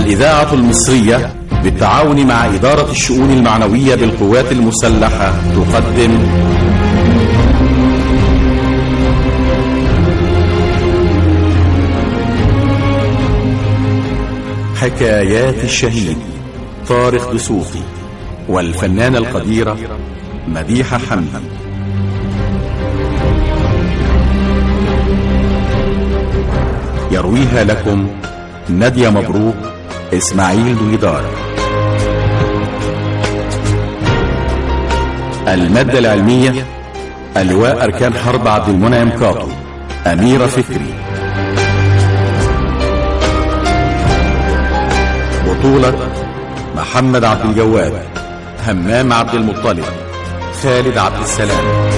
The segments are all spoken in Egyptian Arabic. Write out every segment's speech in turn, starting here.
الإذاعة المصرية بالتعاون مع إدارة الشؤون المعنوية بالقوات المسلحة تقدم حكايات الشهيد طارق دسوقي والفنانة القديرة مديحة حمدي يرويها لكم نادية مبروك إسماعيل دويدار المادة العلمية اللواء أركان حرب عبد المنعم كاطو أميرة فكري بطولة محمد عبد الجواد همام عبد المطلب خالد عبد السلام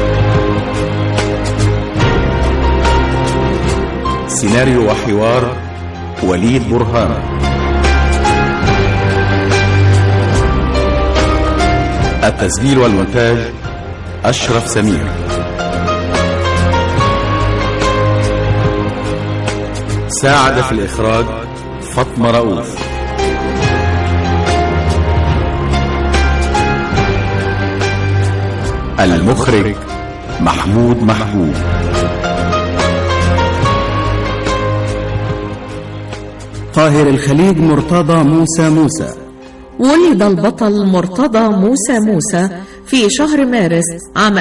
سيناريو وحوار وليد برهان التسجيل والمونتاج أشرف سمير ساعد في الإخراج فاطمة رؤوف المخرج محمود محبوب قاهر الخليج مرتضى موسى موسى ولد البطل مرتضى موسى موسى في شهر مارس عام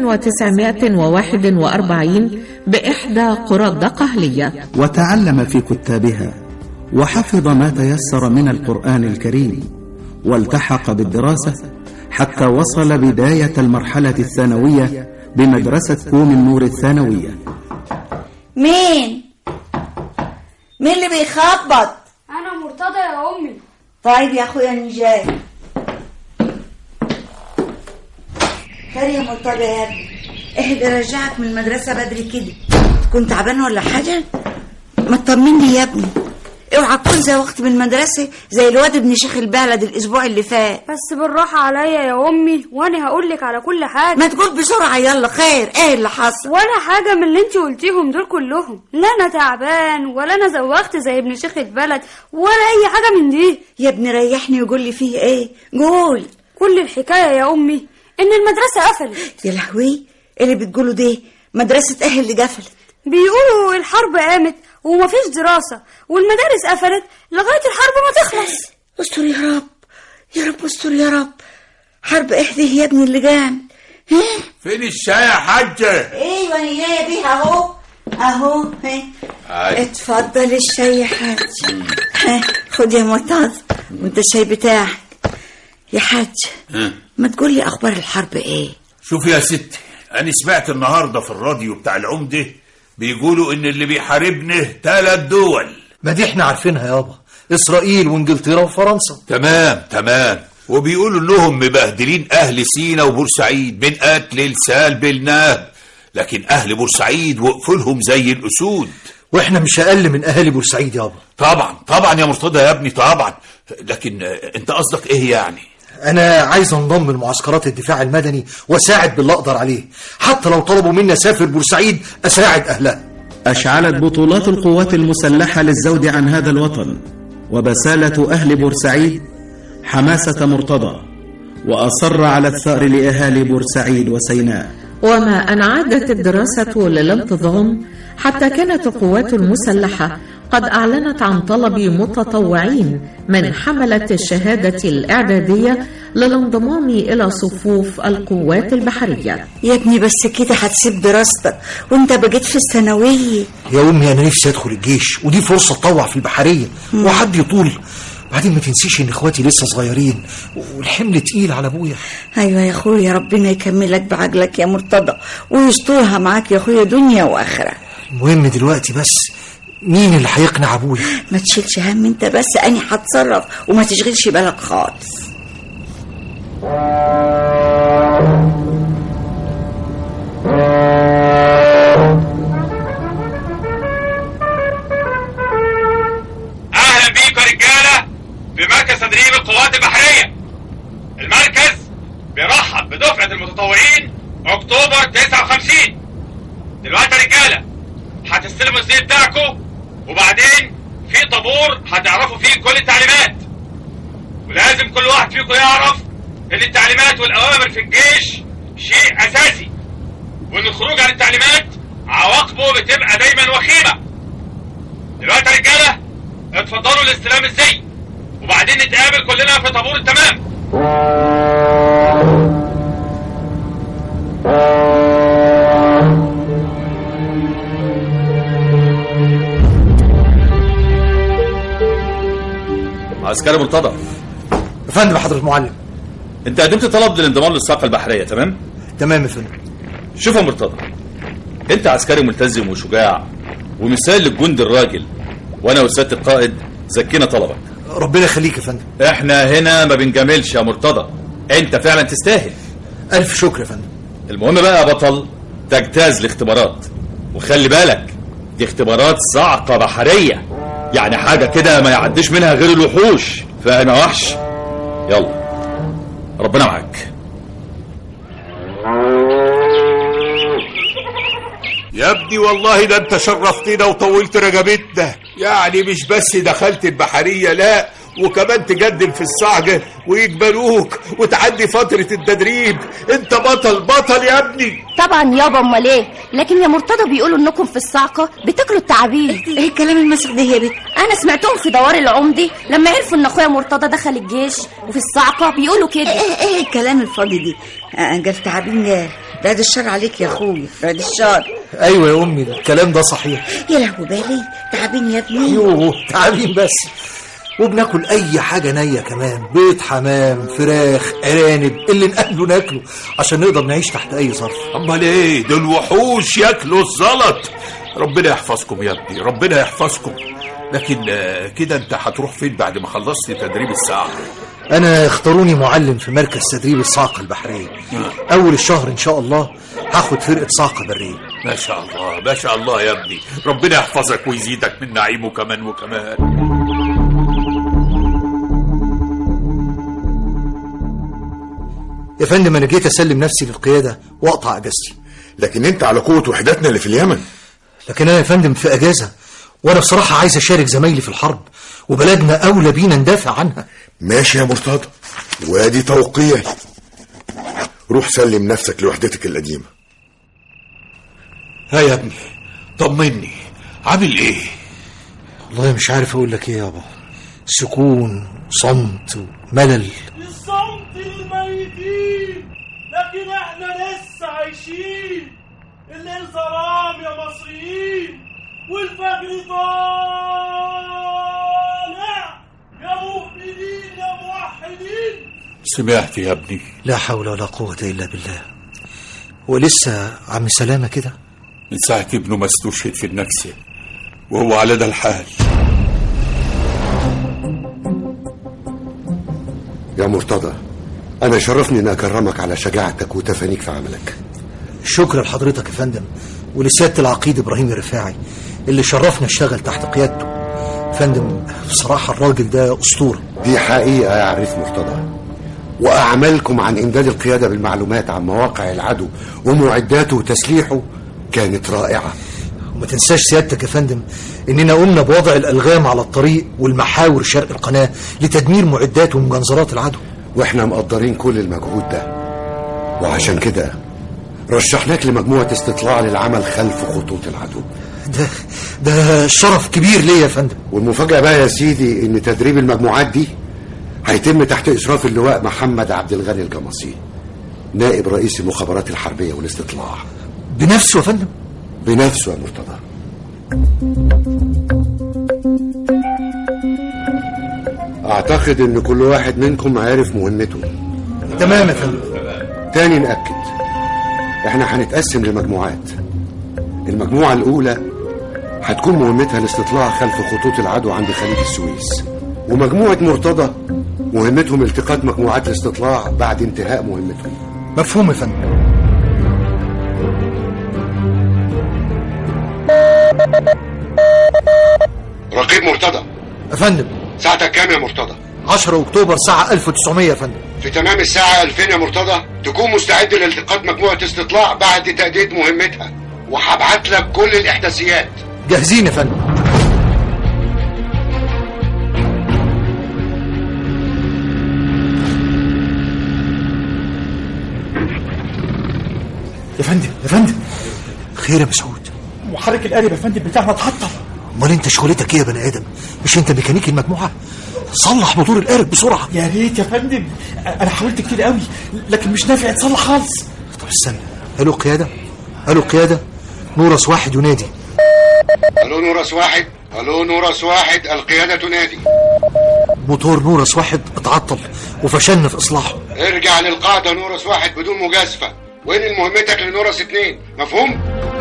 1941 بإحدى قرى الدقهلية وتعلم في كتابها وحفظ ما تيسر من القرآن الكريم والتحق بالدراسة حتى وصل بداية المرحلة الثانوية بمدرسة كوم النور الثانوية مين مين اللي بيخبط انا مرتضى يا امي طيب يا اخويا انا جاي خير يا مرتضى يا ابني اهدى رجعك من المدرسه بدري كده كنت تعبان ولا حاجه ما تطمني يا ابني اوعى تكون زي وقت من المدرسه زي الواد ابن شيخ البلد الاسبوع اللي فات بس بالراحه عليا يا امي وانا هقول لك على كل حاجه ما تقول بسرعه يلا خير ايه اللي حصل ولا حاجه من اللي انت قلتيهم دول كلهم لا انا تعبان ولا انا زوغت زي ابن شيخ البلد ولا اي حاجه من دي يا ابني ريحني وقول لي فيه ايه قول كل الحكايه يا امي ان المدرسه قفلت يا لهوي إيه اللي بتقوله ده مدرسه اهل اللي قفلت بيقولوا الحرب قامت ومفيش دراسه والمدارس قفلت لغايه الحرب ما تخلص استر يا رب يا رب استر يا رب حرب اهده يا ابني اللي قام ها فين الشاي يا حاجة؟ ايوه انا جايه بيها اهو اهو ها عادي. اتفضل الشاي يا حاج ها خد يا معتز وانت الشاي بتاعك يا حاج ها. ما تقول لي اخبار الحرب ايه شوف يا ستي أنا سمعت النهاردة في الراديو بتاع العمدة بيقولوا إن اللي بيحاربنا ثلاث دول ما دي احنا عارفينها يابا اسرائيل وانجلترا وفرنسا تمام تمام وبيقولوا إنهم مبهدلين أهل سينا وبورسعيد من قتل لسالب لنهب لكن أهل بورسعيد وقفوا لهم زي الأسود واحنا مش اقل من اهالي بورسعيد يابا طبعا طبعا يا مرتضى يا ابني طبعا لكن آه، انت قصدك ايه يعني انا عايز انضم لمعسكرات الدفاع المدني واساعد باللي اقدر عليه حتى لو طلبوا مني اسافر بورسعيد اساعد اهلها أشعلت بطولات القوات المسلحة للزود عن هذا الوطن وبسالة أهل بورسعيد حماسة مرتضى وأصر على الثأر لأهالي بورسعيد وسيناء وما أن عادت الدراسة للانتظام حتى كانت القوات المسلحة قد أعلنت عن طلب متطوعين من حملة الشهادة الإعدادية للانضمام إلى صفوف القوات البحرية يا ابني بس كده هتسيب دراستك وانت بقيت في الثانويه يا امي انا نفسي ادخل الجيش ودي فرصه اتطوع في البحريه وحد يطول بعدين ما تنسيش ان اخواتي لسه صغيرين والحمل تقيل على ابويا ايوه يا اخويا ربنا يكملك بعقلك يا مرتضى ويسترها معاك يا اخويا دنيا واخره المهم دلوقتي بس مين اللي هيقنع ابويا ما تشيلش هم انت بس اني هتصرف وما تشغلش بالك خالص اهلا بيكم يا رجاله في مركز تدريب القوات البحريه المركز بيرحب بدفعه المتطوعين اكتوبر 59 دلوقتي يا رجاله هتستلموا الزي بتاعكم وبعدين في طابور هتعرفوا فيه كل التعليمات ولازم كل واحد فيكم يعرف ان التعليمات والاوامر في الجيش شيء اساسي وان الخروج عن التعليمات عواقبه بتبقى دايما وخيمه دلوقتي يا رجاله اتفضلوا لاستلام الزي وبعدين نتقابل كلنا في طابور التمام عسكري مرتضى يا فندم حضرة المعلم انت قدمت طلب للانضمام للصاقه البحريه تمام تمام يا فندم شوف يا مرتضى انت عسكري ملتزم وشجاع ومثال للجند الراجل وانا وسياده القائد زكينا طلبك ربنا يخليك يا فندم احنا هنا ما بنجاملش يا مرتضى انت فعلا تستاهل ألف شكر يا فندم المهم بقى يا بطل تجتاز الاختبارات وخلي بالك دي اختبارات صعقة بحرية يعني حاجة كده ما يعديش منها غير الوحوش فأنا وحش يلا ربنا معاك يا ابني والله ده انت شرفتنا وطولت رقبتنا يعني مش بس دخلت البحرية لا وكمان تقدم في الصعقة ويقبلوك وتعدي فترة التدريب انت بطل بطل يا ابني طبعا يابا امال ايه لكن يا مرتضى بيقولوا انكم في الصاعقه بتاكلوا التعابين ايه الكلام المسخ ده يا بنت انا سمعتهم في دوار العمدي لما عرفوا ان اخويا مرتضى دخل الجيش وفي الصاعقه بيقولوا كده ايه ايه الكلام الفاضي دي آه، قال تعبين ده بعد الشر عليك يا اخويا بعد الشر أيوة يا أمي الكلام ده صحيح يا لهو بالي تعبين يا ابني يوه تعبين بس وبناكل أي حاجة نية كمان بيض حمام فراخ أرانب اللي نقابله ناكله عشان نقدر نعيش تحت أي ظرف امال ايه دول وحوش ياكلوا الزلط ربنا يحفظكم يا ابني ربنا يحفظكم لكن آه، كده انت هتروح فين بعد ما خلصت تدريب الساعة أنا اختاروني معلم في مركز تدريب الصاعقة البحرية أول الشهر إن شاء الله هاخد فرقة صاعقة برية ما شاء الله ما شاء الله يا ابني ربنا يحفظك ويزيدك من نعيمه كمان وكمان يا فندم أنا جيت أسلم نفسي للقيادة وأقطع أجازتي لكن انت على قوة وحداتنا اللي في اليمن لكن أنا يا فندم في أجازة وأنا بصراحة عايز أشارك زمايلي في الحرب وبلدنا أولى بينا ندافع عنها ماشي يا مرتضى وادي توقيعي روح سلم نفسك لوحدتك القديمة ها يا ابني طمني عامل ايه والله مش عارف أقول لك إيه يابا سكون صمت وملل الصمت للميتين لكن احنا لسه عايشين الليل ظلام يا مصريين والفجر طالع يا مؤمنين يا موحدين سمعت يا ابني لا حول ولا قوة إلا بالله ولسه عم سلامة كده من ساعة ابنه ما استشهد في النكسة وهو على ده الحال يا مرتضى أنا شرفني أن أكرمك على شجاعتك وتفانيك في عملك شكرا لحضرتك يا فندم ولسيادة العقيد إبراهيم الرفاعي اللي شرفنا اشتغل تحت قيادته فندم بصراحة الراجل ده أسطورة دي حقيقة يا عريف مرتضى وأعمالكم عن إمداد القيادة بالمعلومات عن مواقع العدو ومعداته وتسليحه كانت رائعة وما تنساش سيادتك يا فندم إننا قمنا بوضع الألغام على الطريق والمحاور شرق القناة لتدمير معدات ومجنزرات العدو وإحنا مقدرين كل المجهود ده وعشان كده رشحناك لمجموعة استطلاع للعمل خلف خطوط العدو ده ده شرف كبير ليا يا فندم والمفاجأة بقى يا سيدي إن تدريب المجموعات دي هيتم تحت إشراف اللواء محمد عبد الغني الجمصي نائب رئيس المخابرات الحربية والاستطلاع بنفسه يا فندم بنفسه يا مرتضى أعتقد إن كل واحد منكم عارف مهمته تمام يا فندم تاني نأكد إحنا هنتقسم لمجموعات المجموعة الأولى هتكون مهمتها الاستطلاع خلف خطوط العدو عند خليج السويس ومجموعة مرتضى مهمتهم التقاط مجموعات الاستطلاع بعد انتهاء مهمتهم مفهوم يا فندم رقيب مرتضى يا فندم ساعتك كام يا مرتضى 10 أكتوبر ساعة 1900 يا فندم في تمام الساعة 2000 يا مرتضى تكون مستعد لالتقاط مجموعة استطلاع بعد تأدية مهمتها وهبعت لك كل الإحداثيات جاهزين يا فندم يا فندم يا فندم خير يا مسعود محرك القارب يا فندم بتاعنا اتعطل امال انت شغلتك ايه يا بني ادم مش انت ميكانيكي المجموعه صلح موتور القارب بسرعه يا ريت يا فندم انا حاولت كتير قوي لكن مش نافع يتصلح خالص طب استنى الو قياده الو قياده نورس واحد ينادي الو نورس واحد الو نورس واحد القيادة تنادي موتور نورس واحد اتعطل وفشلنا في اصلاحه ارجع للقاعدة نورس واحد بدون مجازفة وانقل مهمتك لنورس اتنين مفهوم؟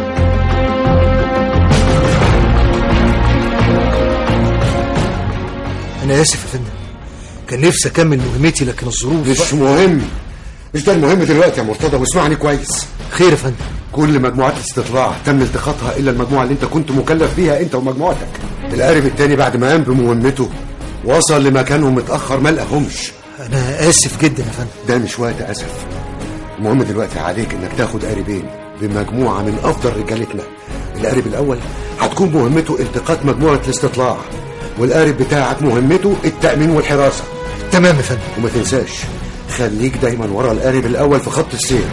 انا اسف يا فندم كان نفسي اكمل مهمتي لكن الظروف مش مهم مش ده المهم دلوقتي يا مرتضى واسمعني كويس خير يا فندم كل مجموعات الاستطلاع تم التقاطها الا المجموعه اللي انت كنت مكلف بيها انت ومجموعتك القارب التاني بعد ما قام بمهمته وصل لمكانهم متاخر ما لقاهمش انا اسف جدا يا فندم ده مش وقت اسف المهم دلوقتي عليك انك تاخد قاربين بمجموعه من افضل رجالتنا القارب الاول هتكون مهمته التقاط مجموعه الاستطلاع والقارب بتاعك مهمته التامين والحراسه تمام يا فندم وما تنساش خليك دايما ورا القارب الاول في خط السير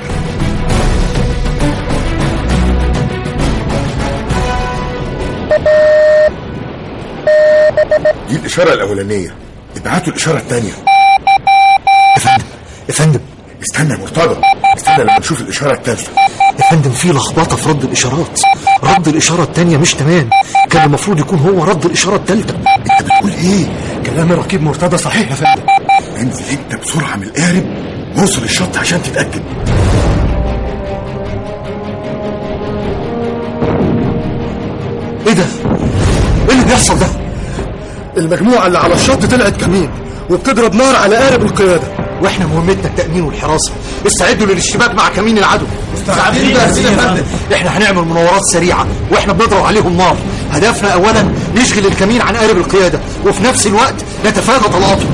دي الإشارة الأولانية ابعتوا الإشارة الثانية يا فندم يا فندم استنى يا مرتضى استنى لما نشوف الإشارة الثالثة يا فندم في لخبطه في رد الاشارات رد الاشاره الثانيه مش تمام كان المفروض يكون هو رد الاشاره الثالثه انت بتقول ايه كلام الرقيب مرتضى صحيح يا فندم انزل انت بسرعة من القارب ووصل الشط عشان تتأكد ايه ده ايه اللي بيحصل ده المجموعة اللي على الشط طلعت كمين وبتضرب نار على قارب القيادة واحنا مهمتنا التامين والحراسه استعدوا للاشتباك مع كمين العدو مستعدين جاهزين يا فندم. احنا هنعمل مناورات سريعه واحنا بنضرب عليهم نار هدفنا اولا نشغل الكمين عن قارب القياده وفي نفس الوقت نتفادى طلقاتهم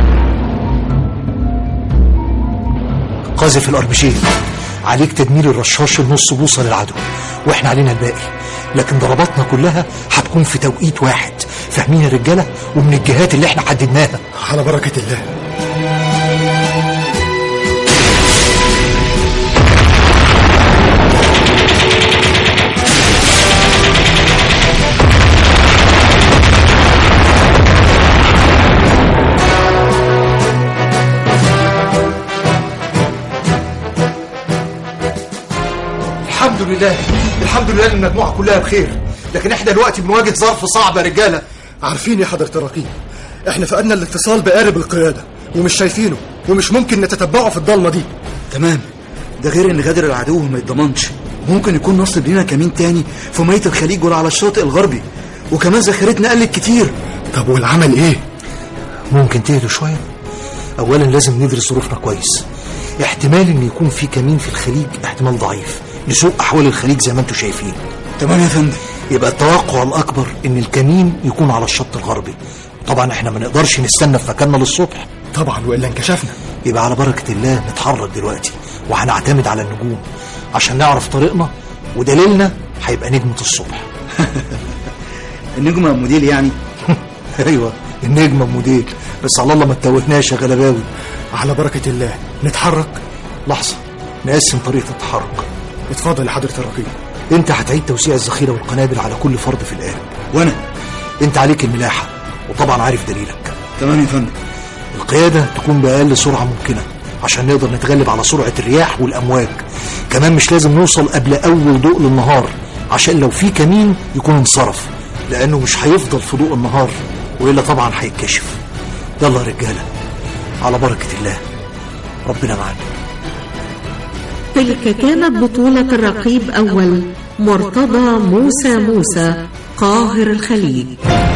قاذف الاربشيه عليك تدمير الرشاش النص بوصه للعدو واحنا علينا الباقي لكن ضرباتنا كلها هتكون في توقيت واحد فاهمين يا رجاله ومن الجهات اللي احنا حددناها على بركة الله الحمد لله الحمد لله ان المجموعه كلها بخير لكن احنا دلوقتي بنواجه ظرف صعب يا رجاله عارفين يا حضرة الرقيب احنا فقدنا الاتصال بقارب القيادة ومش شايفينه ومش ممكن نتتبعه في الضلمة دي تمام ده غير ان غادر العدو ما يتضمنش ممكن يكون نصب لنا كمين تاني في مية الخليج ولا على الشاطئ الغربي وكمان ذخيرتنا قلت كتير طب والعمل ايه ممكن تهدوا شويه اولا لازم ندرس ظروفنا كويس احتمال ان يكون في كمين في الخليج احتمال ضعيف لسوء احوال الخليج زي ما انتم شايفين تمام يا فندم يبقى التوقع الاكبر ان الكمين يكون على الشط الغربي طبعا احنا ما نقدرش نستنى في مكاننا للصبح طبعا والا انكشفنا يبقى على بركه الله نتحرك دلوقتي وهنعتمد على النجوم عشان نعرف طريقنا ودليلنا هيبقى نجمه الصبح النجمة موديل يعني ايوه النجمه موديل بس على الله ما تتوهناش يا غلباوي على بركة الله نتحرك لحظه نقسم طريقه التحرك اتفضل يا حضرة الرقيب انت هتعيد توسيع الذخيره والقنابل على كل فرد في القارب وانا انت عليك الملاحه وطبعا عارف دليلك تمام يا فندم القياده تكون باقل سرعه ممكنه عشان نقدر نتغلب على سرعه الرياح والامواج كمان مش لازم نوصل قبل اول ضوء للنهار عشان لو في كمين يكون انصرف لانه مش هيفضل في ضوء النهار والا طبعا هيتكشف يلا يا رجاله على بركه الله ربنا معانا تلك كانت بطولة الرقيب أول مرتضى موسى موسى قاهر الخليج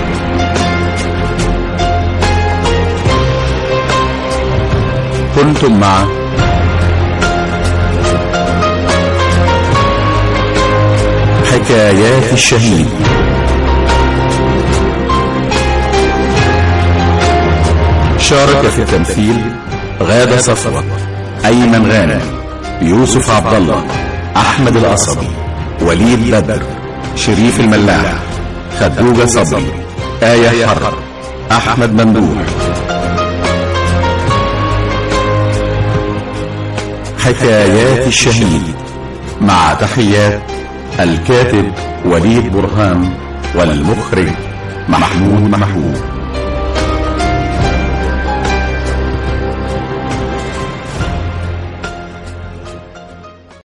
كنتم مع حكايات الشهيد شارك في التمثيل غادة صفوة أيمن غانم يوسف عبد الله أحمد القصبي وليد بدر شريف الملاح خدوجة صبري آية حرب أحمد ممدوح حكايات الشهيد مع تحيات الكاتب وليد برهان والمخرج محمود محمود